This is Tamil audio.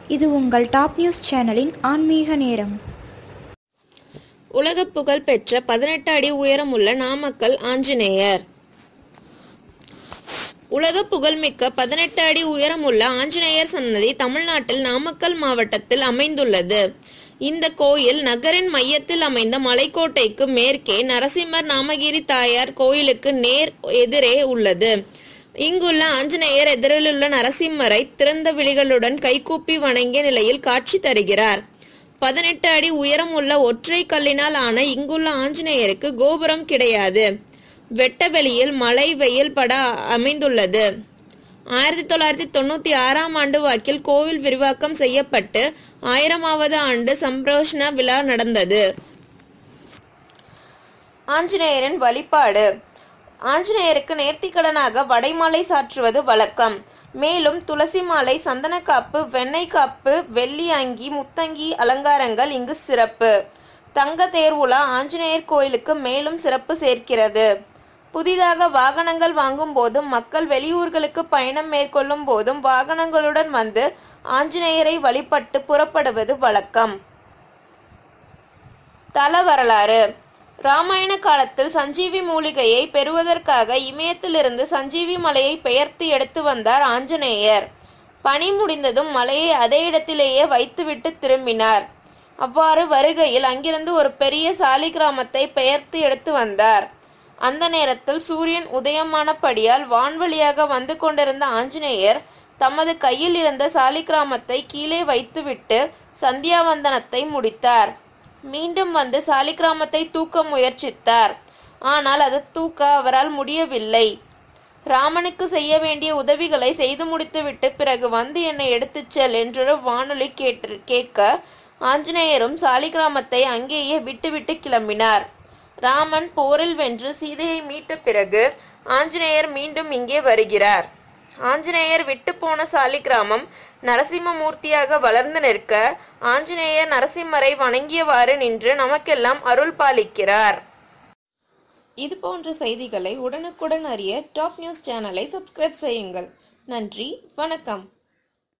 இது உங்கள் டாப் நியூஸ் சேனலின் ஆன்மீக நேரம் உலக புகழ் பெற்ற பதினெட்டு அடி உயரமுள்ள நாமக்கல் ஆஞ்சநேயர் உலக புகழ்மிக்க பதினெட்டு அடி உயரமுள்ள ஆஞ்சநேயர் சன்னதி தமிழ்நாட்டில் நாமக்கல் மாவட்டத்தில் அமைந்துள்ளது இந்த கோயில் நகரின் மையத்தில் அமைந்த மலைக்கோட்டைக்கு மேற்கே நரசிம்மர் நாமகிரி தாயார் கோயிலுக்கு நேர் எதிரே உள்ளது இங்குள்ள ஆஞ்சநேயர் எதிரிலுள்ள நரசிம்மரை திறந்த விழிகளுடன் கைகூப்பி வணங்கிய நிலையில் காட்சி தருகிறார் பதினெட்டு அடி உயரம் உள்ள ஒற்றை கல்லினால் ஆன இங்குள்ள ஆஞ்சநேயருக்கு கோபுரம் கிடையாது வெட்ட வெளியில் மழை வெயில் பட அமைந்துள்ளது ஆயிரத்தி தொள்ளாயிரத்தி தொண்ணூற்றி ஆறாம் ஆண்டு வாக்கில் கோவில் விரிவாக்கம் செய்யப்பட்டு ஆயிரமாவது ஆண்டு சம்பிரோஷண விழா நடந்தது ஆஞ்சநேயரின் வழிபாடு ஆஞ்சநேயருக்கு நேர்த்திக்கடனாக வடைமாலை சாற்றுவது வழக்கம் மேலும் துளசி மாலை சந்தனக்காப்பு வெண்ணெய் காப்பு வெள்ளி அங்கி முத்தங்கி அலங்காரங்கள் இங்கு சிறப்பு தங்க தேர் உலா ஆஞ்சநேயர் கோயிலுக்கு மேலும் சிறப்பு சேர்க்கிறது புதிதாக வாகனங்கள் வாங்கும் போதும் மக்கள் வெளியூர்களுக்கு பயணம் மேற்கொள்ளும் போதும் வாகனங்களுடன் வந்து ஆஞ்சநேயரை வழிபட்டு புறப்படுவது வழக்கம் தல வரலாறு ராமாயண காலத்தில் சஞ்சீவி மூலிகையை பெறுவதற்காக இமயத்திலிருந்து சஞ்சீவி மலையை பெயர்த்து எடுத்து வந்தார் ஆஞ்சநேயர் பணி முடிந்ததும் மலையை அதே இடத்திலேயே வைத்துவிட்டு திரும்பினார் அவ்வாறு வருகையில் அங்கிருந்து ஒரு பெரிய சாலி கிராமத்தை பெயர்த்து எடுத்து வந்தார் அந்த நேரத்தில் சூரியன் உதயமானபடியால் வான்வழியாக வந்து கொண்டிருந்த ஆஞ்சநேயர் தமது கையில் இருந்த சாலிக்கிராமத்தை கீழே வைத்துவிட்டு சந்தியாவந்தனத்தை முடித்தார் மீண்டும் வந்து சாலிக்கிராமத்தை தூக்க முயற்சித்தார் ஆனால் அது தூக்க அவரால் முடியவில்லை ராமனுக்கு செய்ய வேண்டிய உதவிகளை செய்து முடித்துவிட்டு பிறகு வந்து என்னை எடுத்துச் செல் என்றொரு வானொலி கேட்டு கேட்க ஆஞ்சநேயரும் சாலிகிராமத்தை அங்கேயே விட்டுவிட்டு கிளம்பினார் ராமன் போரில் வென்று சீதையை மீட்ட பிறகு ஆஞ்சநேயர் மீண்டும் இங்கே வருகிறார் ஆஞ்சநேயர் விட்டு போன சாலிகிராமம் நரசிம்மமூர்த்தியாக வளர்ந்து நிற்க ஆஞ்சநேயர் நரசிம்மரை வணங்கியவாறு நின்று நமக்கெல்லாம் அருள் பாலிக்கிறார் இது போன்ற செய்திகளை உடனுக்குடன் அறிய டாப் நியூஸ் சேனலை சப்ஸ்கிரைப் செய்யுங்கள் நன்றி வணக்கம்